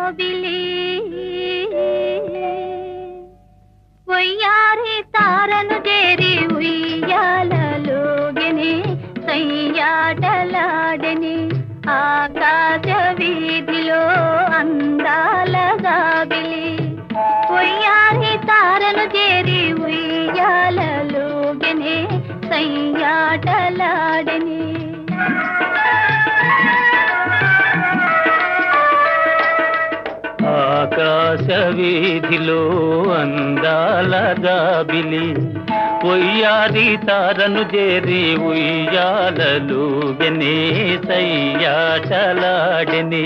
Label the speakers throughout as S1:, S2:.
S1: జాబిలి వయ్యారి తారను చేరి ఉయ్యాలలోగని సయ్యాటలాడని ఆకాశ వీధిలో అందాల గాబిలి ఉయ్యారి తారను చేరి ఉయ్యాలలోగని సయ్యాటలాడని
S2: ఆకాశ వీధిలో అందాల గాబిలి ఉయ్యారి తారను చేరి ఉయ్యాలలు గనే సయ్యాటలాడని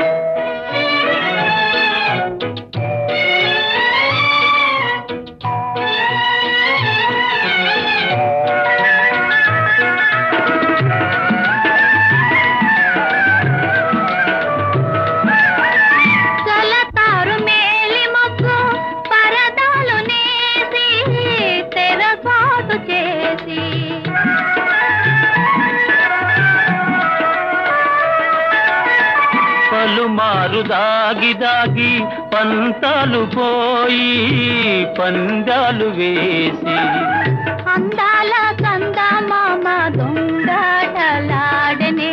S1: చలతారు మేలి మొక్కు పరదాలు నేసి తెరసాటు చేసి
S2: పలుమారు దాగి దాగి పంతాలు పోయి పందాలు వేసి
S1: అందాల కంద మామ దొంగటలాడనే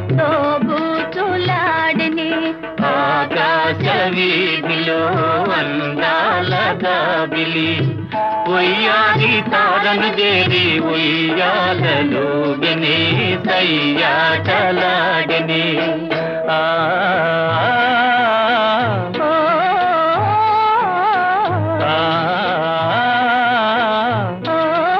S1: దోబూచులాడనే
S2: ఆకాశ వీధిలో అందాల గాబిలి ఉయ్యాలి తారను చేరి ఉయ్యాలలో గనే సయ్యాటలాడని ఆ
S1: ఓ,
S2: ఆ,
S1: ఓ,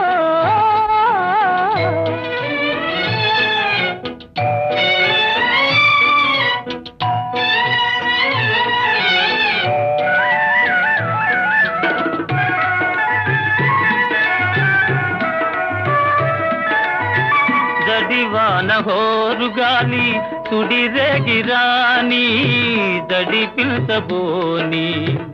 S2: దడివాన హోరు గాలి తుడిరేగి రాని దడి పిల్చబోని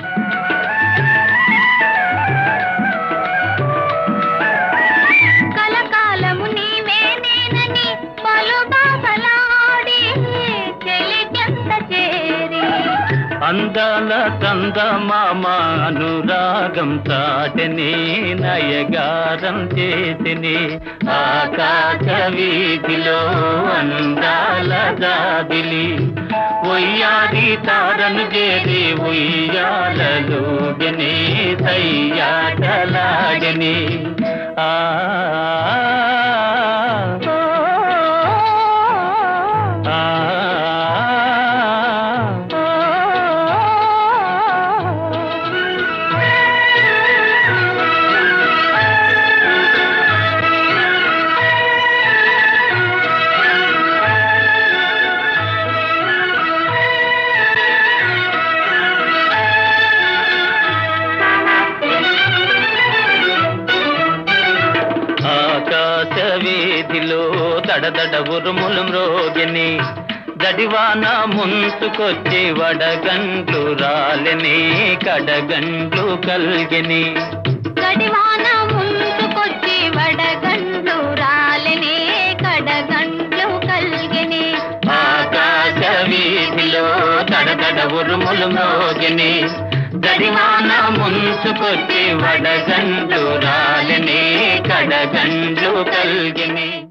S1: కలకాలము నీవే నేనని పలు బాసలాడి చెలికెంత చేరి
S2: అందాల కంద మామ అనురాగం చాటని నయగారం చేసిని ఆకాశ వీధిలో అందాల జాబిలి ఉయ్యాది తారను చేరి ఉయ్యాలలో గని సయ్యాటలాగని ఆ
S1: ఓ,
S2: ఆ
S1: ఓ,
S2: ఆకాశ వీధిలో దడదడ ఉరుములు మ్రోగిని దడివాన ముంచుకొచ్చి వడగండ్లు రాలిని కడగండ్లు కల్గిని
S1: గడివాన ముందుకొచ్చి వడగండ్లు రాలనే కడగండ్లు కల్గిని
S2: ఆకాశ వీధిలో దడదడ ఉరుములు మ్రోగిని దడివాన ముంచుకొచ్చి వడగండ్లు రాలిని కడగండ్లు కల్గిని